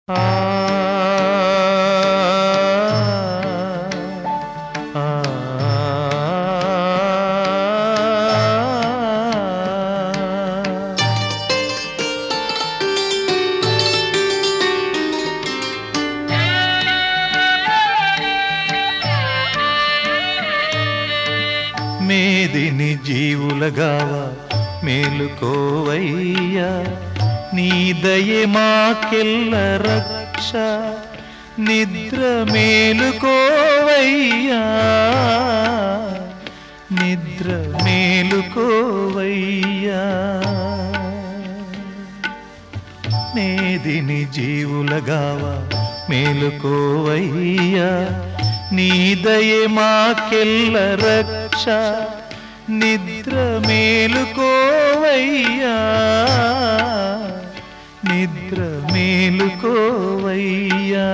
ఆ ఆ మేదిని జీవులగావ మేలుకోవయ్యా నీ దయే మాకెల్ల రక్ష నిద్ర మేలుకోవయ్యా నిద్ర మేలుకోవయ్యా మేదిని జీవులగావ మేలుకోవయ్యా నీ దయే మాకెల్ల రక్ష నిద్ర మేలుకోవయ్యా నిద్ర మేలుకోవయ్యా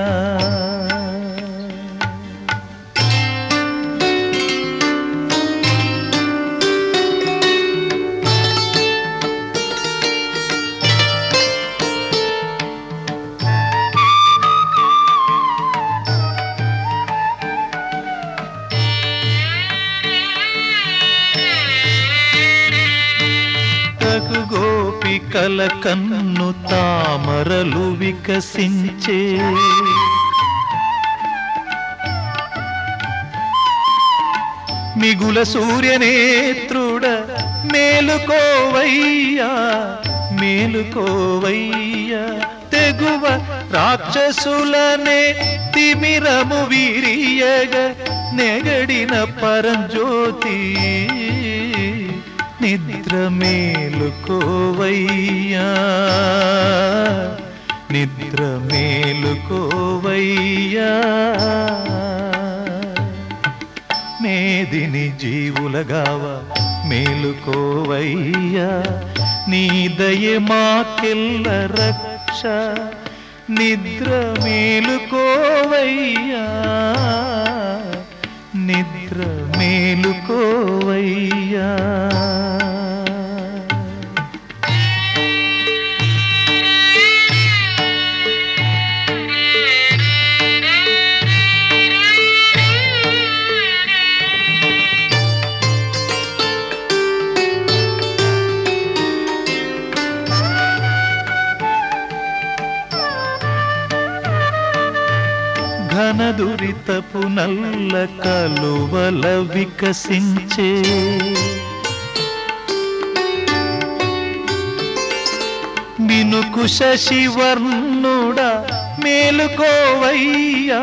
తగు గోపికల కన్ను తామరలు వికసించే మిగుల సూర్యనేత్రుడ మేలుకోవయ్యా మేలుకోవయ్యా తెగువ రాక్షసులనే తిమిరము వీరియగ నెగడిన పరంజ్యోతి నిద్ర మేలుకోవయ్యా నిద్ర మేలుకోవయ్యా మేదిని జీవులగావ మేలుకోవయ్యా నీ దయ మాకెల్ల రక్ష నిద్ర మేలుకోవయ్యా నిద్ర మేలుకోవయ్యా ఘనదురితపు నల్ల కలువల వికసించే మినుకు శశివర్ణుడ మేలుకోవయ్యా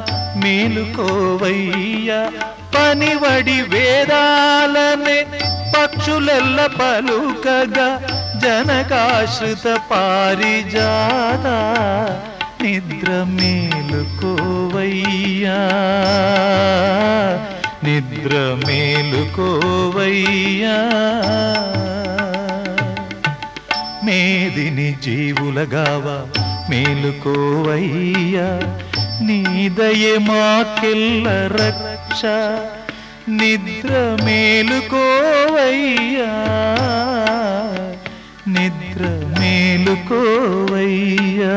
మేలుకోవయ్యా పనివడి వేదాలనే పక్షులెల్ల పలుకగా జనకాశ్రిత పారిజాత నిద్ర మేలుకోవయ్యా నిద్ర మేలుకోవయ్యా మేదిని జీవులగావ మేలుకోవయ్యా నీ దయే మాకెల్ల రక్ష నిద్ర మేలుకోవయ్యా నిద్ర మేలుకోవయ్యా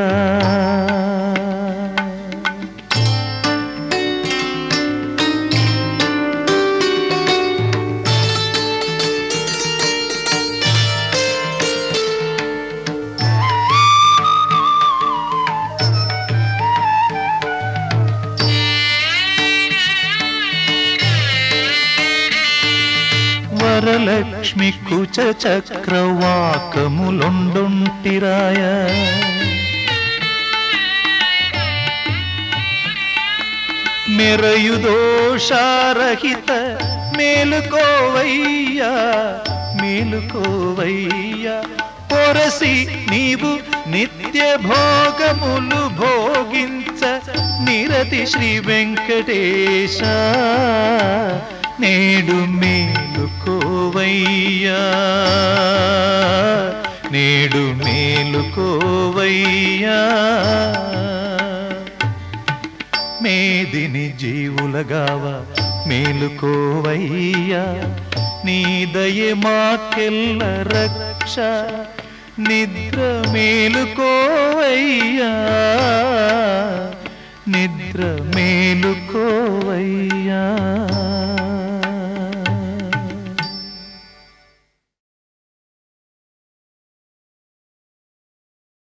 వరలక్ష్మి కుచ చక్రవాకములొండొంటిరాయ మెరయుదోషారహిత మేలుకోవయ్యా మేలుకోవయ్యా పొరసి నీవు నిత్య భోగములు భోగించ నిరతి శ్రీ వెంకటేశ నేడు మేలుకోవయ్యా నేడు మేలుకోవయ్యా మేదిని జీవులగావ మేలుకోవయ్యా నీ దయే మాకెల్ల రక్ష నిద్ర మేలుకోవయ్యా నిద్ర మేలుకోవయ్యా